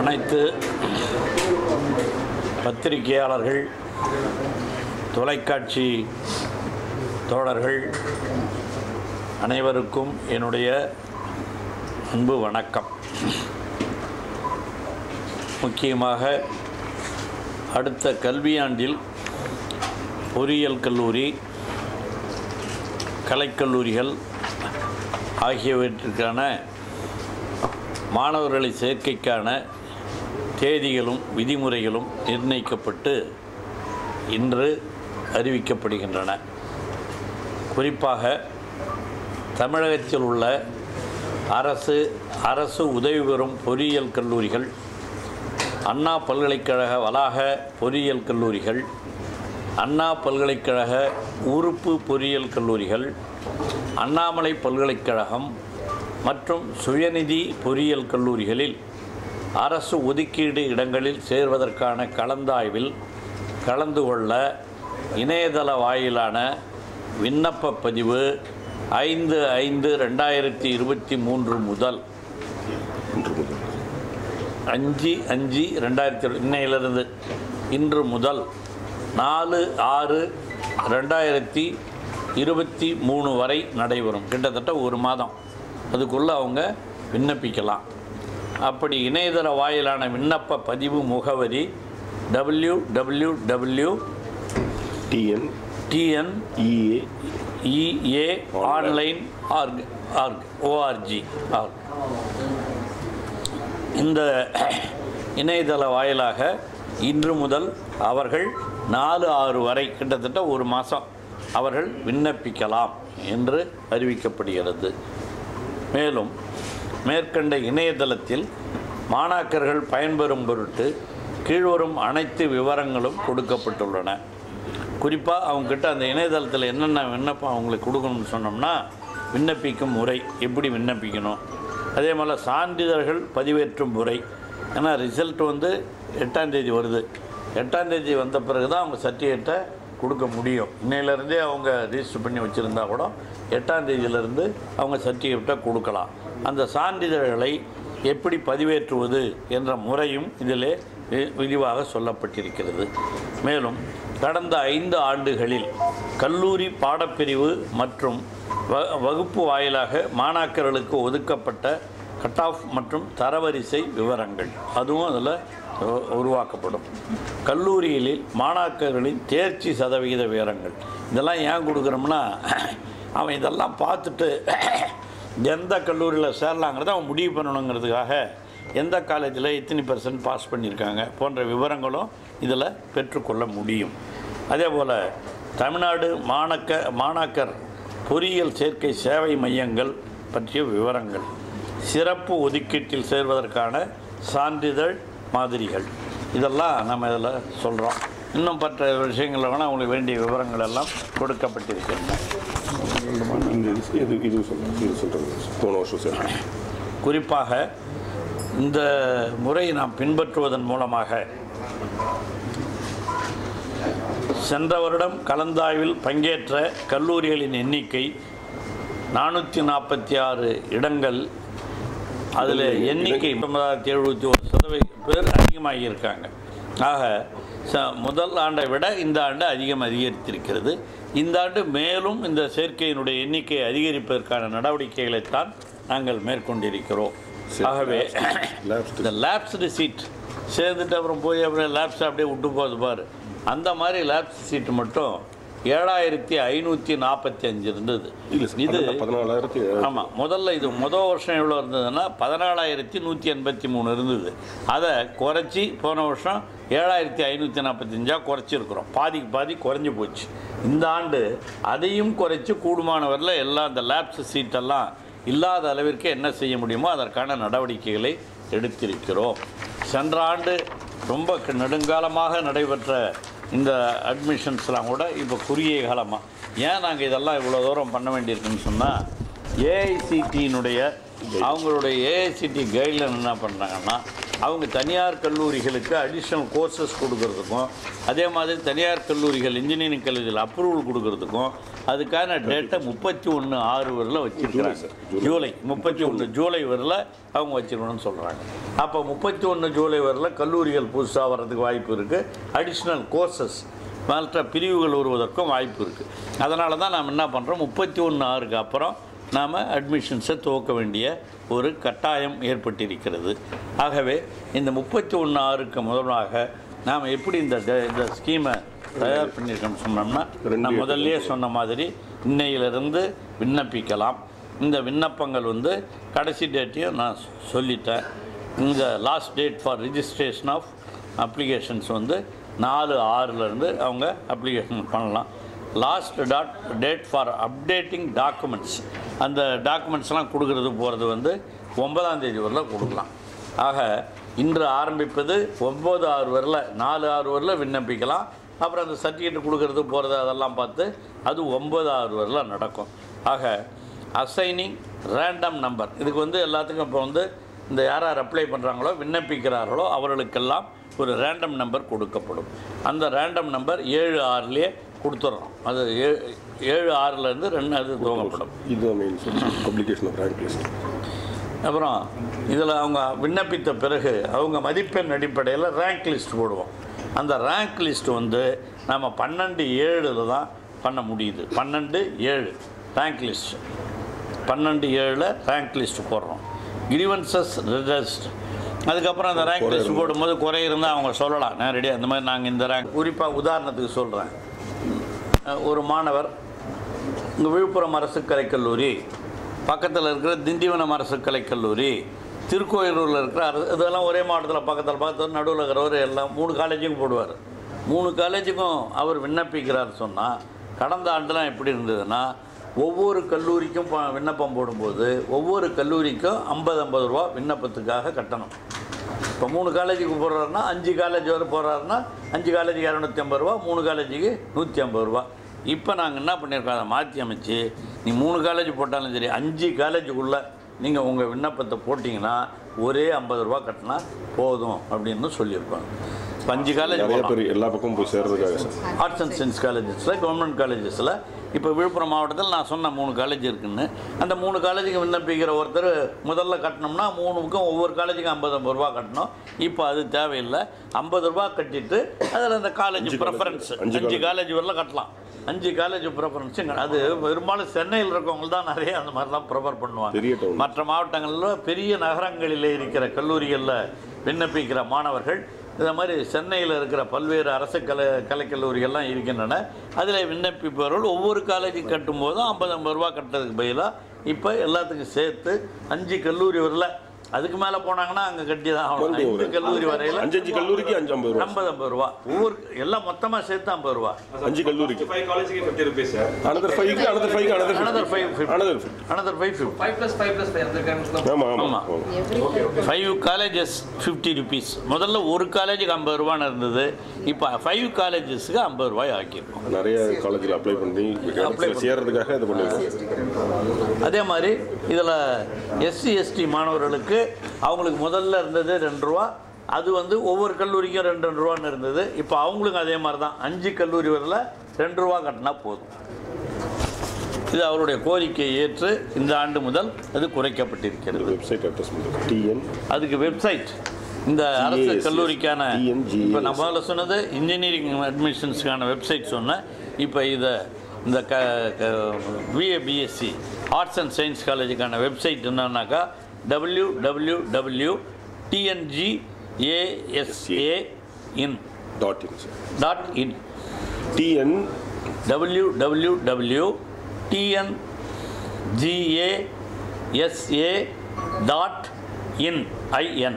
அனைத்து பத்திரிகையாளர்கள் தொலைக்காட்சி தோழர்கள் அனைவருக்கும் என்னுடைய அன்பு வணக்கம் முக்கியமாக அடுத்த கல்வியாண்டில் பொறியியல் கல்லூரி கலைக்கல்லூரிகள் ஆகியவற்றிற்கான மாணவர்களை சேர்க்கைக்கான தேதிகளும் விதிமுறைகளும் நிர்ணயிக்கப்பட்டு இன்று அறிவிக்கப்படுகின்றன குறிப்பாக தமிழகத்தில் உள்ள அரசு அரசு உதவி பெறும் பொறியியல் கல்லூரிகள் அண்ணா பல்கலைக்கழக வளாக பொறியியல் கல்லூரிகள் அண்ணா பல்கலைக்கழக உறுப்பு பொறியியல் கல்லூரிகள் அண்ணாமலை பல்கலைக்கழகம் மற்றும் சுயநிதி பொறியியல் கல்லூரிகளில் அரசு ஒதுக்கீடு இடங்களில் சேர்வதற்கான கலந்தாய்வில் கலந்து கொள்ள இணையதள வாயிலான விண்ணப்ப பதிவு ஐந்து ஐந்து ரெண்டாயிரத்தி இருபத்தி மூன்று முதல் அஞ்சு அஞ்சு ரெண்டாயிரத்தி இன்னையிலிருந்து இன்று முதல் நாலு ஆறு ரெண்டாயிரத்தி இருபத்தி மூணு வரை நடைபெறும் கிட்டத்தட்ட ஒரு மாதம் அதுக்குள்ளே அவங்க விண்ணப்பிக்கலாம் அப்படி இணையதள வாயிலான விண்ணப்ப பதிவு முகவரி W W W TN TN EA EA online org org ORG org இந்த இணையதள வாயிலாக இன்று முதல் அவர்கள் நாலு ஆறு வரை கிட்டத்தட்ட ஒரு மாதம் அவர்கள் விண்ணப்பிக்கலாம் என்று அறிவிக்கப்படுகிறது மேலும் மேற்கண்ட இணையதளத்தில் மாணாக்கர்கள் பயன்பெறும் பொருட்டு கீழ்வரும் அனைத்து விவரங்களும் கொடுக்கப்பட்டுள்ளன குறிப்பாக அவங்கக்கிட்ட அந்த இணையதளத்தில் என்னென்ன விண்ணப்பம் அவங்களுக்கு கொடுக்கணும்னு சொன்னோம்னா விண்ணப்பிக்கும் முறை எப்படி விண்ணப்பிக்கணும் அதே போல் சான்றிதழ்கள் பதிவேற்றும் முறை ஏன்னா ரிசல்ட் வந்து எட்டாம் தேதி வருது எட்டாம் தேதி வந்த பிறகு தான் அவங்க சர்டிஃபிகேட்டை கொடுக்க முடியும் இன்னையிலேருந்தே அவங்க ரிஜிஸ்டர் பண்ணி வச்சுருந்தா கூட எட்டாம் தேதியிலேருந்து அவங்க சர்டிஃபிகேட்டை கொடுக்கலாம் அந்த சான்றிதழ்களை எப்படி பதிவேற்றுவது என்ற முறையும் இதிலே வி- விரிவாக சொல்லப்பட்டிருக்கிறது மேலும் கடந்த ஐந்து ஆண்டுகளில் கல்லூரி பாடப்பிரிவு மற்றும் வ- வகுப்பு வாயிலாக மாணாக்கர்களுக்கு ஒதுக்கப்பட்ட கட் ஆஃப் மற்றும் தரவரிசை விவரங்கள் அதுவும் அதில் உருவாக்கப்படும் கல்லூரிகளில் மாணாக்கர்களின் தேர்ச்சி சதவிகித விவரங்கள் இதெல்லாம் ஏன் கொடுக்குறோம்னா அவன் இதெல்லாம் பார்த்துட்டு எந்த கல்லூரியில் சேரலாங்கிறத அவன் முடிவு பண்ணணுங்கிறதுக்காக எந்த காலேஜில் எத்தனை பர்சன்ட் பாஸ் பண்ணியிருக்காங்க போன்ற விவரங்களும் இதில் பெற்றுக்கொள்ள முடியும் அதே போல் தமிழ்நாடு மாணக்க மாணாக்கர் பொறியியல் சேர்க்கை சேவை மையங்கள் பற்றிய விவரங்கள் சிறப்பு ஒதுக்கீட்டில் சேர்வதற்கான சான்றிதழ் மாதிரிகள் இதெல்லாம் நம்ம இதில் சொல்கிறோம் இன்னும் மற்ற விஷயங்களில் வேணால் உங்களுக்கு வேண்டிய விவரங்கள் எல்லாம் கொடுக்கப்பட்டிருக்கின்றன இந்த இது- இது இது சொல்கிறேன் இது சொல்கிறேன் போன வருஷம் சார் குறிப்பாக இந்த முறை நாம் பின்பற்றுவதன் மூலமாக சென்ற வருடம் கலந்தாய்வில் பங்கேற்ற கல்லூரிகளின் எண்ணிக்கை நானூற்றி நாற்பத்தி ஆறு இடங்கள் அதில் எண்ணிக்கை ஒன்பதாயிரத்தி எழுபத்தி ஒரு சதவீதம் பேர் அதிகமாகியிருக்காங்க ஆக ச முதல் ஆண்டை விட இந்த ஆண்டு அதிகம் அதிகரித்திருக்கிறது இந்த ஆண்டு மேலும் இந்த சேர்க்கையினுடைய எண்ணிக்கையை அதிகரிப்பதற்கான நடவடிக்கைகளைத்தான் நாங்கள் மேற்கொண்டிருக்கிறோம் ஆகவே Lapsed. இந்த லேப்ஸ்டு சீட் சேர்ந்துட்டு அப்புறம் போய் அப்புறம் லேப்ஸ் அப்படியே விட்டு போகுது பாரு அந்த மாதிரி லேப்ஸ் சீட்டு மட்டும் ஏழாயிரத்தி ஐநூற்றி நாற்பத்தி அஞ்சு இருந்தது இல்லை சார் இது இது பதினாலாயிரத்தி ஆமாம் முதல்ல இது முதல் வருஷம் எவ்வளோ இருந்ததுன்னா பதினாலாயிரத்தி நூற்றி எண்பத்தி மூணு இருந்தது அதை குறைச்சி போன வருஷம் ஏழாயிரத்தி ஐநூற்றி நாற்பத்தஞ்சா குறைச்சிருக்கிறோம் பாதிக்கு பாதி குறைஞ்சி போச்சு இந்த ஆண்டு அதையும் குறைச்சி கூடுமானவரில் எல்லாம் இந்த லேப்ஸ் சீட்டெல்லாம் இல்லாத அளவிற்கு என்ன செய்ய முடியுமோ அதற்கான நடவடிக்கைகளை எடுத்திருக்கிறோம் சென்ற ஆண்டு ரொம்ப க- நெடுங்காலமாக நடைபெற்ற இந்த அட்மிஷன்ஸ்லாம் கூட இப்போ குறுகிய காலமாக ஏன் நாங்கள் இதெல்லாம் இவ்வளோ தூரம் பண்ண வேண்டியிருக்குன்னு சொன்னால் ஏஐசிடியினுடைய அவங்களுடைய ஏஐசிடி கைட்லைன் என்ன பண்ணுறாங்கன்னா அவங்க தனியார் கல்லூரிகளுக்கு அடிஷ்னல் கோர்சஸ் கொடுக்கறதுக்கும் அதே மாதிரி தனியார் கல்லூரிகள் இன்ஜினியரிங் கல்லூரிகள் அப்ரூவல் கொடுக்கறதுக்கும் அதுக்கான டேட்டை முப்பத்தி ஒன்று ஆறு வரல வச்சிருக்கிறாங்க ஜூலை முப்பத்தி ஒன்று ஜூலை வரல அவங்க வச்சிருக்கணும்னு சொல்கிறாங்க அப்போ முப்பத்தி ஒன்று ஜூலை வரல கல்லூரிகள் புதுசாக வர்றதுக்கு வாய்ப்பு இருக்குது அடிஷ்னல் கோர்சஸ் மற்ற பிரிவுகள் வருவதற்கும் வாய்ப்பு இருக்குது அதனால தான் நாம் என்ன பண்ணுறோம் முப்பத்தி ஒன்று ஆறுக்கு அப்புறம் நாம் அட்மிஷன்ஸை துவக்க வேண்டிய ஒரு கட்டாயம் ஏற்பட்டிருக்கிறது ஆகவே இந்த முப்பத்தி ஒன்று ஆறுக்கு முதலாக நாம் எப்படி இந்த ட- இந்த ஸ்கீமை தயார் பண்ணியிருக்கோம்னு சொன்னோம்னா நான் முதல்லயே சொன்ன மாதிரி இன்னையிலிருந்து விண்ணப்பிக்கலாம் இந்த விண்ணப்பங்கள் வந்து கடைசி டேட்டையும் நான் சொல்லிட்டேன் இந்த last date for registration of applications வந்து நாலு ஆறுலேருந்து அவங்க அப்ளிகேஷன் பண்ணலாம் last dot date for updating documents அந்த டாக்குமெண்ட்ஸ்லாம் கொடுக்கறது போகிறது வந்து ஒன்பதாம் தேதி வரல கொடுக்கலாம் ஆக இன்று ஆரம்பிப்பது ஒம்பது ஆறு வரல நாலு ஆறு வரல விண்ணப்பிக்கலாம் அப்புறம் அந்த சர்டிஃபிகேட் கொடுக்கறது போகிறது அதெல்லாம் பார்த்து அது ஒம்பது ஆறு வரல நடக்கும் ஆக அசைனிங் ரேண்டம் நம்பர் இதுக்கு வந்து எல்லாத்துக்கும் இப்போ வந்து இந்த யார் யார் அப்ளை பண்ணுறாங்களோ விண்ணப்பிக்கிறார்களோ அவர்களுக்கெல்லாம் ஒரு ரேண்டம் நம்பர் கொடுக்கப்படும் அந்த ரேண்டம் நம்பர் ஏழு ஆறுலேயே கொடுத்துட்றோம் அது ஏழு ஏழு ஆறுலேருந்து ரெண்டு அது துவங்கப்படும் இதுதான் main publication of rank list அப்புறம் இதில் அவங்க விண்ணப்பித்த பிறகு அவங்க மதிப்பெண் அடிப்படையில் ரேங்க் லிஸ்ட் போடுவோம் அந்த ரேங்க் லிஸ்ட் வந்து நம்ம பன்னெண்டு ஏழில் தான் பண்ண முடியுது பன்னெண்டு ஏழு ரேங்க் லிஸ்ட் பன்னெண்டு ஏழில் ரேங்க் லிஸ்ட் போடுறோம் கிரிவன்சஸ் ரிஜஸ்ட் அதுக்கப்புறம் அந்த ரேங்க் லிஸ்ட் போடும்போது குறை இருந்தால் அவங்க சொல்லலாம் நேரடியாக இந்த மாதிரி நாங்கள் இந்த ரேங்க் குறிப்பாக உதாரணத்துக்கு சொல்கிறேன் ஒரு மாணவர் இங்கே விழுப்புரம் அரசு கலைக்கல்லூரி பக்கத்தில் இருக்கிற திண்டிவனம் அரசு கலைக்கல்லூரி திருக்கோயிலூரில் இருக்கிற அரசு இதெல்லாம் ஒரே மாவட்டத்தில் பக்கத்தில் பக்கத்தில் நடுவில் இருக்கிறவர் எல்லாம் மூணு காலேஜுக்கும் போடுவார் மூணு காலேஜுக்கும் அவர் விண்ணப்பிக்கிறார் சொன்னால் கடந்த ஆண்டுலாம் எப்படி இருந்ததுன்னா ஒவ்வொரு கல்லூரிக்கும் ப- விண்ணப்பம் போடும்போது ஒவ்வொரு கல்லூரிக்கும் ஐம்பது ஐம்பது ரூபா விண்ணப்பத்துக்காக கட்டணும் இப்போ மூணு காலேஜுக்கு போடுறாருன்னா அஞ்சு காலேஜ் வரை போடுறாருன்னா அஞ்சு காலேஜுக்கு இரநூத்தி ஐம்பது ரூபா மூணு காலேஜுக்கு நூற்றி ஐம்பது ரூபா இப்போ நாங்கள் என்ன பண்ணியிருக்கோம் அதை மாற்றி அமைச்சு நீ மூணு காலேஜ் போட்டாலும் சரி அஞ்சு காலேஜுக்குள்ளே நீங்கள் உங்கள் விண்ணப்பத்தை போட்டிங்கன்னா ஒரே ஐம்பது ரூபா கட்டினா போதும் அப்படின்னு சொல்லியிருக்கோம் இப்போ அஞ்சு காலேஜ் நிறைய போடலாம் பேர் எல்லா பக்கமும் போய் சேர்றதுக்காக சார் ஆர்ட்ஸ் அண்ட் சயின்ஸ் காலேஜஸில் கவர்மெண்ட் காலேஜஸில் இப்போ விழுப்புரம் மாவட்டத்தில் நான் சொன்ன மூணு காலேஜ் இருக்குன்னு அந்த மூணு காலேஜுக்கு விண்ணப்பிக்கிற ஒருத்தர் முதல்ல கட்டணும்னா மூணுக்கும் ஒவ்வொரு காலேஜுக்கும் ஐம்பது ஐம்பது ரூபா கட்டணும் இப்போ அது தேவையில்லை ஐம்பது ரூபா கட்டிட்டு அதில் அந்த காலேஜ் அஞ்சு ப்ரெஃபரன்ஸ் college. அஞ்சு அஞ்சு காலேஜ் வரல கட்டலாம் அஞ்சு காலேஜ் ப்ரெஃபரன்ஸும் அது பெரும்பாலும் சென்னையில் இருக்கவங்க தான் நிறைய அந்த மாதிரிலாம் ப்ரிஃபர் பண்ணுவாங்க பெரிய town. மற்ற மாவட்டங்களில் பெரிய நகரங்களில் இருக்கிற கல்லூரிகளில் விண்ணப்பிக்கிற மாணவர்கள் இந்த மாதிரி சென்னையில் இருக்கிற பல்வேறு அரசு கலை கலைக்கல்லூரிகள்லாம் இருக்கின்றன அதில் விண்ணப்பிப்பவர்கள் ஒவ்வொரு காலேஜுக்கு கட்டும்போதும் ஐம்பது ஐம்பது ரூபா கட்டுறதுக்கு பதிலாக இப்போ எல்லாத்துக்கும் சேர்த்து அஞ்சு கல்லூரி வரல அதுக்கு மேலே போனாங்கன்னா அங்கே கட்டி தான் ஆகணும் மறுபடியும் ஐந்து ஒரு கல்லூரி வரையில் அஞ்சு அஞ்சு கல்லூரிக்கு அஞ்சு ஐம்பது ரூபா ஐம்பது ஐம்பது ரூபா ஒவ்வொரு எல்லாம் மொத்தமாக சேர்த்து ஐம்பது ரூபா அஞ்சு கல்லூரிக்கு Five college get 50 rupees, sir. Another ஃபைவ்க்கு அனதர் ஃபைவ்க்கு another another five fifty another another five fifty five plus five plus five அந்த கணக்கு ஆமாம் ஆமாம் ஆமா. ஆமாம் ஃபைவ் காலேஜஸ் ஃபிஃப்டி ருபீஸ் முதல்ல ஒரு காலேஜுக்கு ஐம்பது ரூபான்னு இருந்தது இப்போ ஃபைவ் காலேஜஸ்க்கு ஐம்பது ரூபாய் ஆக்கியிருக்கோம் நிறைய காலேஜில் அப்ளை பண்ணி இடத்துல சேர்றதுக்காக இது பண்ணியிருக்கோம் அதே மாதிரி இதில் எஸ்சி எஸ்டி மாணவர்களுக்கு அவங்களுக்கு முதல்ல இருந்தது ரெண்டு ரூபா அது வந்து ஒவ்வொரு கல்லூரிக்கும் ரெண்டு ரெண்டு ரூபான்னு இருந்தது இப்போ அவங்களுக்கும் அதே மாதிரி தான் அஞ்சு கல்லூரி வரல ரெண்டு ரூபா கட்டினா போதும் இது அவருடைய கோரிக்கையை ஏற்று இந்த ஆண்டு முதல் அது குறைக்கப்பட்டிருக்கிறது வெப்சைட் அட்ரஸ் பண்ணுறது டிஎன் அதுக்கு வெப்சைட் இந்த அரசு TASS, கல்லூரிக்கான TNGAS. இப்போ நான் முதல்ல சொன்னது இன்ஜினியரிங் அட்மிஷன்ஸ்க்கான வெப்சைட் சொன்னேன் இப்போ இதை இந்த க BA BSc arts and science காலேஜுக்கான வெப்சைட் என்னன்னாக்கா W W W TNG ASA in dot in sir dot in TN W W W TN GASA dot in IN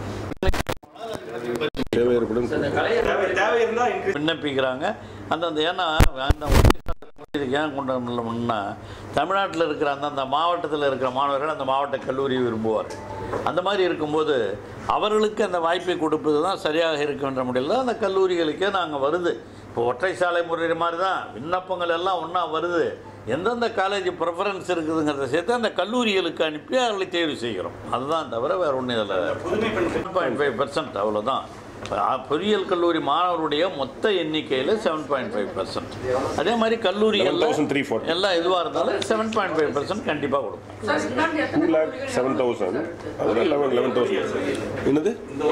தேவை ஏற்படும் தேவை தேவை இருந்தா increase விண்ணப்பிக்கிறாங்க அந்தந்த ஏன்னா அந்த இதுக்கு ஏன் கொண்டு வரணும்னா தமிழ்நாட்டில் இருக்கிற அந்தந்த மாவட்டத்தில் இருக்கிற மாணவர்கள் அந்த மாவட்ட கல்லூரியை விரும்புவார் அந்த மாதிரி இருக்கும்போது அவர்களுக்கு அந்த வாய்ப்பை கொடுப்பது தான் சரியாக இருக்கின்ற முடியல அந்த கல்லூரிகளுக்கே நாங்கள் வருது இப்போ ஒற்றை சாலை முறை மாதிரி தான் விண்ணப்பங்கள் எல்லாம் ஒன்றா வருது எந்தெந்த காலேஜ் ப்ரிஃபரன்ஸ் இருக்குதுங்கிறத சேர்த்து அந்த கல்லூரிகளுக்கு அனுப்பி அவர்களை தேர்வு செய்கிறோம் அதுதான் தவிர வேறு ஒன்றும் இதில் புதுமை பெண் பாயிண்ட் ஃபைவ் பர்சன்ட் அவ்வளோதான் பொறியியல் கல்லூரி மாணவருடைய மொத்த எண்ணிக்கையில் செவன் பாயிண்ட் ஃபைவ் பர்சன்ட் அதே மாதிரி கல்லூரிகளில் 11,340. எல்லாம் எதுவாக இருந்தாலும் செவன் பாயிண்ட் ஃபைவ் பர்சன்ட் கண்டிப்பாக கொடுக்கும் டூ லேக் செவன் தௌசண்ட் அதில் லெவன் லெவன் தௌசண்ட் என்னது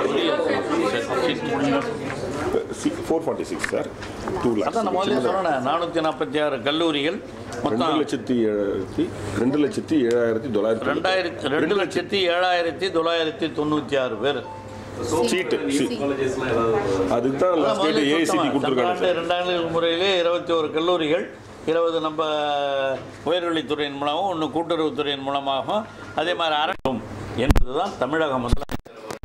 four forty six sir two அதான் நான் முதல்ல லேக்ஸ் சொன்னேன் நானூற்றி நாற்பத்தி ஆறு கல்லூரிகள் ரெண்டு மொத்தம் லட்சத்தி ஏழாயிரத்தி ரெண்டு லட்சத்தி ஏழாயிரத்தி தொள்ளாயிரத்தி ரெண்டாயிரத்தி ரெண்டு லட்சத்தி ஏழாயிரத்தி தொள்ளாயிரத்தி தொண்ணூற்றி ஆறு பேர் சீட்டு காலேஜஸ்லாம் ஏதாவது அதுக்கு தான் அதான் லாஸ்ட் முதல்ல ஏஐசிடி சொன்னேன். கொடுத்துருக்காங்க சென்ற ஆண்டு ரெண்டாண்டு முறையிலே இருபத்தி ஒரு கல்லூரிகள் இருபது நம்ம உயர்கல்வித்துறையின் மூலமாகவும் ஒன்று கூட்டுறவுத்துறையின் மூலமாகவும் அதே மாதிரி அரசும் என்பதுதான் தமிழக முதலமைச்சர்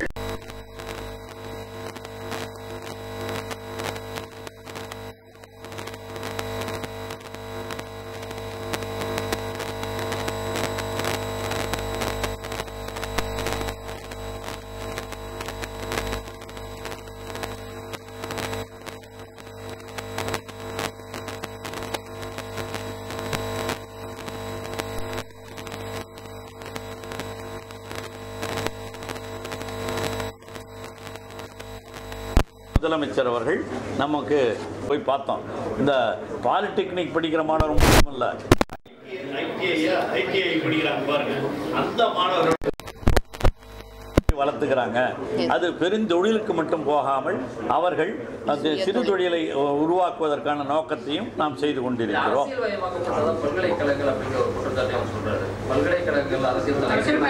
முதலமைச்சர் அவர்கள் நமக்கு போய் பார்த்தோம் இந்த பாலிடெக்னிக் படிக்கிற மாணவர் மட்டும் இல்ல ஐடிஐ படிக்கிறாங்க பாருங்க அந்த மாணவர்கள் வளர்த்துக்கிறாங்க அது பெருந்தொழிலுக்கு மட்டும் போகாமல் அவர்கள் அந்த சிறு தொழிலை உருவாக்குவதற்கான நோக்கத்தையும் நாம் செய்து கொண்டிருக்கிறோம் அரசியல்மயமாக்கப்பட்டதா பல்கலைக்கழகங்கள் அப்படிங்கிற ஒரு குற்றச்சாட்டை அவர் சொல்றாரு பல்கலைக்கழகங்கள் அரசியல்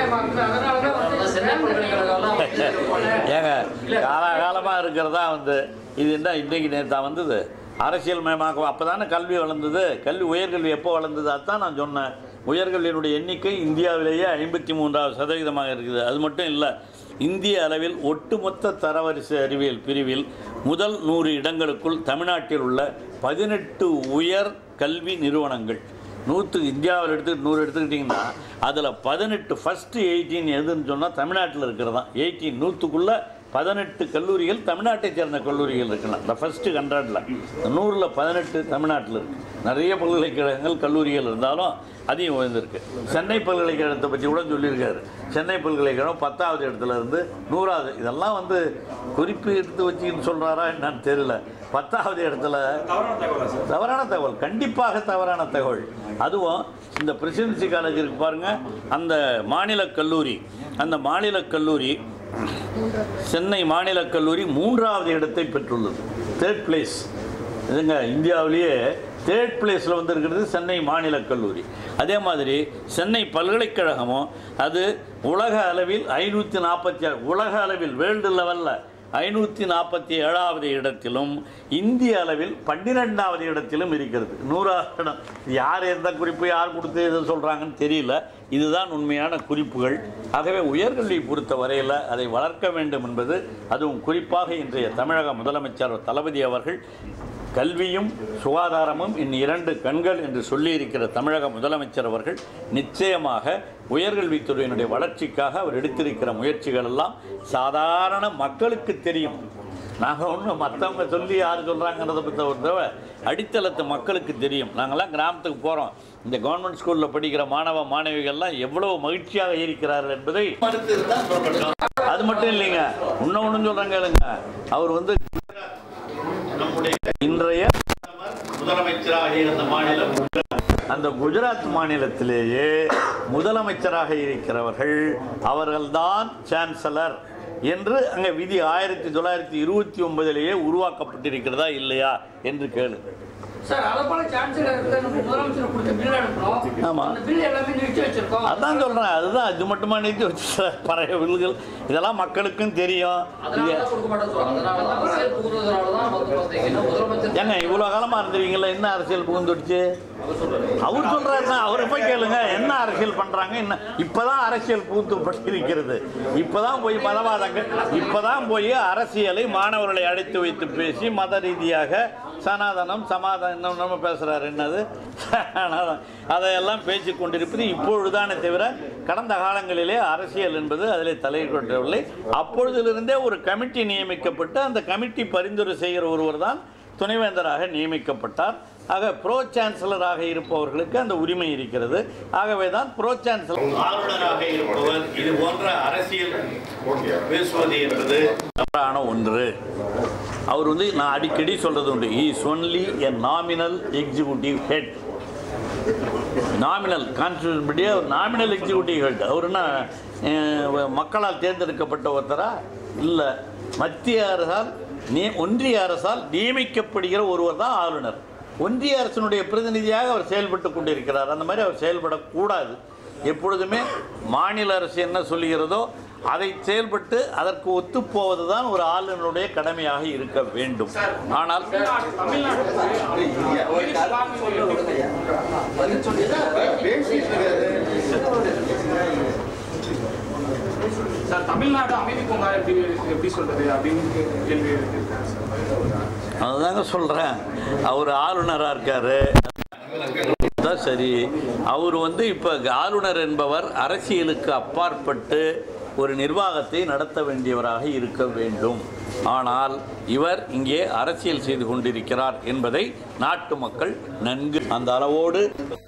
தலைவர் சென்னை பல்கலைக்கழகம் ஏங்க காலாகாலமாக இருக்கிறதா வந்து இது என்ன இன்னைக்கு நேத்தா வந்தது அரசியல் மயமாக்கம் அப்போ தானே கல்வி வளர்ந்தது கல்வி உயர்கல்வி எப்போ வளர்ந்தது அதான் நான் சொன்னேன் உயர்கல்வியினுடைய எண்ணிக்கை இந்தியாவிலேயே ஐம்பத்தி மூன்றாவது சதவீதமாக இருக்குது அது மட்டும் இல்லை இந்திய அளவில் ஒட்டுமொத்த தரவரிசை அறிவியல் பிரிவில் முதல் நூறு இடங்களுக்குள் தமிழ்நாட்டில் உள்ள பதினெட்டு உயர் கல்வி நிறுவனங்கள் நூற்று இந்தியாவில் எடுத்து நூறு எடுத்துக்கிட்டிங்கன்னா அதில் பதினெட்டு ஃபஸ்ட்டு எயிட்டீன் எதுன்னு சொன்னால் தமிழ்நாட்டில் இருக்கிறது தான் எயிட்டீன் நூற்றுக்குள்ளே பதினெட்டு கல்லூரிகள் தமிழ்நாட்டை சேர்ந்த கல்லூரிகள் இருக்கலாம் இந்த ஃபஸ்ட்டு ஹண்ட்ரடில் நூறில் பதினெட்டு தமிழ்நாட்டில் இருக்குது நிறைய பல்கலைக்கழகங்கள் கல்லூரிகள் இருந்தாலும் அதையும் உயர்ந்திருக்கு சென்னை பல்கலைக்கழகத்தை பற்றி கூட சொல்லியிருக்காரு சென்னை பல்கலைக்கழகம் பத்தாவது இடத்துல இருந்து நூறாவது இதெல்லாம் வந்து குறிப்பு எடுத்து வச்சுக்கின்னு சொல்கிறாரா என்னன்னு தெரியல பத்தாவது இடத்துல தவறான தகவலா சார் தவறான தகவல் கண்டிப்பாக தவறான தகவல் அதுவும் இந்த பிரசிடென்சி காலேஜ் இருக்கு பாருங்க அந்த மாநில கல்லூரி அந்த மாநில கல்லூரி சென்னை மாநில கல்லூரி மூன்றாவது இடத்தை பெற்றுள்ளது தேர்ட் பிளேஸ் இதுங்க இந்தியாவிலேயே தேர்ட் பிளேஸில் வந்து இருக்கிறது சென்னை மாநில கல்லூரி அதே மாதிரி சென்னை பல்கலைக்கழகமும் அது உலக அளவில் ஐநூற்றி நாற்பத்தி உலக அளவில் வேர்ல்டு லெவலில் ஐநூற்றி நாற்பத்தி ஏழாவது இடத்திலும் இந்திய அளவில் பன்னிரெண்டாவது இடத்திலும் இருக்கிறது நூறாவது இடம் யார் எந்த குறிப்பு யார் கொடுத்து எது சொல்கிறாங்கன்னு தெரியல இதுதான் உண்மையான குறிப்புகள் ஆகவே உயர்கல்வி பொறுத்த வரையில் அதை வளர்க்க வேண்டும் என்பது அதுவும் குறிப்பாக இன்றைய தமிழக முதலமைச்சர் தளபதி அவர்கள் கல்வியும் சுகாதாரமும் இன் இரண்டு கண்கள் என்று சொல்லியிருக்கிற தமிழக முதலமைச்சர் அவர்கள் நிச்சயமாக உயர்கல்வித்துறையினுடைய வளர்ச்சிக்காக அவர் எடுத்திருக்கிற முயற்சிகள் எல்லாம் சாதாரண மக்களுக்கு தெரியும் நாங்கள் ஒன்றும் மற்றவங்க சொல்லி யார் சொல்கிறாங்கிறத பற்றி ஒரு தடவை அடித்தளத்து மக்களுக்கு தெரியும் நாங்கள்லாம் கிராமத்துக்கு போகிறோம் இந்த கவர்மெண்ட் ஸ்கூலில் படிக்கிற மாணவ மாணவிகள்லாம் எவ்வளவு மகிழ்ச்சியாக இருக்கிறார்கள் என்பதை அது மட்டும் இல்லைங்க இன்னொன்று சொல்கிறேன் கேளுங்க அவர் வந்து நம்முடைய இன்றைய முதலமைச்சராக இருந்த மாநிலம் அந்த குஜராத் மாநிலத்திலேயே முதலமைச்சராக இருக்கிறவர்கள் அவர்கள்தான் சான்சலர் என்று அங்கே விதி ஆயிரத்தி தொள்ளாயிரத்தி இருபத்தி ஒன்பதிலேயே உருவாக்கப்பட்டிருக்கிறதா இல்லையா என்று கேளு சார் அதை போல சான்சலர் இருக்கு நம்ம முதலமைச்சர் கொடுத்த பில் அனுப்புறோம் ஆமா. அந்த பில் எல்லாமே நிறுத்தி வச்சிருக்கோம் அதான் சொல்கிறேன் அதுதான் இது மட்டுமா நிறுத்தி வச்சு பழைய வில்கள் இதெல்லாம் மக்களுக்கும் தெரியும் அதனால இது தான் கொடுக்க மாட்டேன்னு சொல்றாங்க அதனால தான் அரசியல் புகுந்ததுனால தான் வந்து பார்த்தீங்கன்னா முதலமைச்சர் ஏங்க இவ்வளோ காலமாக இருந்துருவீங்களா என்ன அரசியல் புகுந்துடுச்சு அவர் சொல்றாருன்னா அவரை போய் கேளுங்க என்ன அரசியல் பண்றாங்க என்ன இப்பதான் அரசியல் பூத்து இருக்கிறது இப்பதான் போய் மதவாதங்கள் இப்பதான் போய் அரசியலை மாணவர்களை அழைத்து வைத்து பேசி மத ரீதியாக சனாதனம் சமாதானம் நம்ம பேசுறாரு என்னது சனாதனம். அதையெல்லாம் பேசி கொண்டிருப்பது இப்பொழுதுதானே தவிர கடந்த காலங்களிலே அரசியல் என்பது அதில் தலையிடவில்லை அப்பொழுதிலிருந்தே ஒரு கமிட்டி நியமிக்கப்பட்டு அந்த கமிட்டி பரிந்துரை செய்கிற ஒருவர் தான் துணைவேந்தராக நியமிக்கப்பட்டார் ஆக ப்ரோ சான்சலராக இருப்பவர்களுக்கு அந்த உரிமை இருக்கிறது ஆகவே தான் ப்ரோ சான்சலர் ஆளுநராக இருப்பவர் இது போன்ற அரசியல் பேசுவது என்பது தவறான ஒன்று அவர் வந்து நான் அடிக்கடி சொல்றது உண்டு is only a nominal executive head nominal constitution படி அவர் நாமினல் எக்ஸிக்யூட்டிவ் ஹெட் அவர் என்ன அஹ், மக்களால் தேர்ந்தெடுக்கப்பட்ட ஒருத்தரா இல்லை மத்திய அரசால் நீ ஒன்றிய அரசால் நியமிக்கப்படுகிற ஒருவர் தான் ஆளுநர் ஒன்றிய அரசினுடைய பிரதிநிதியாக அவர் செயல்பட்டு கொண்டிருக்கிறார் அந்த மாதிரி அவர் செயல்படக்கூடாது எப்பொழுதுமே மாநில அரசு என்ன சொல்லுகிறதோ அதை செயல்பட்டு அதற்கு ஒத்துப்போவது தான் ஒரு ஆளுநருடைய கடமையாக இருக்க வேண்டும் ஆனால் சார் தமிழ்நாடு அமைதி பூங்கா எப்படி எப்படி சொல்றது அப்படின்னு கேள்வி இருக்கு அதுதாங்க சொல்கிறேன் அவர் ஆளுநராக இருக்காரு தான் சரி அவர் வந்து இப்போ ஆளுநர் என்பவர் அரசியலுக்கு அப்பாற்பட்டு ஒரு நிர்வாகத்தை நடத்த வேண்டியவராக இருக்க வேண்டும் ஆனால் இவர் இங்கே அரசியல் செய்து கொண்டிருக்கிறார் என்பதை நாட்டு மக்கள் நன்கு அந்த அளவோடு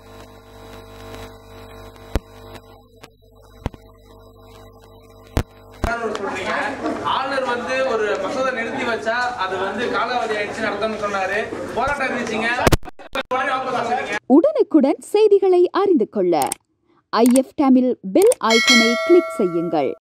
சொல்றீங்க ஆளுநர் வந்து ஒரு மசோதா நிறுத்தி வச்சா அது வந்து காலாவதி ஆயிடுச்சு அர்த்தம்னு சொன்னாரு போராட்டம் இருந்துச்சுங்க வாபஸ் வாங்குறீங்க உடனுக்குடன் செய்திகளை அறிந்து கொள்ள ஐஎஃப் தமிழ் பெல் ஐக்கனை கிளிக் செய்யுங்கள்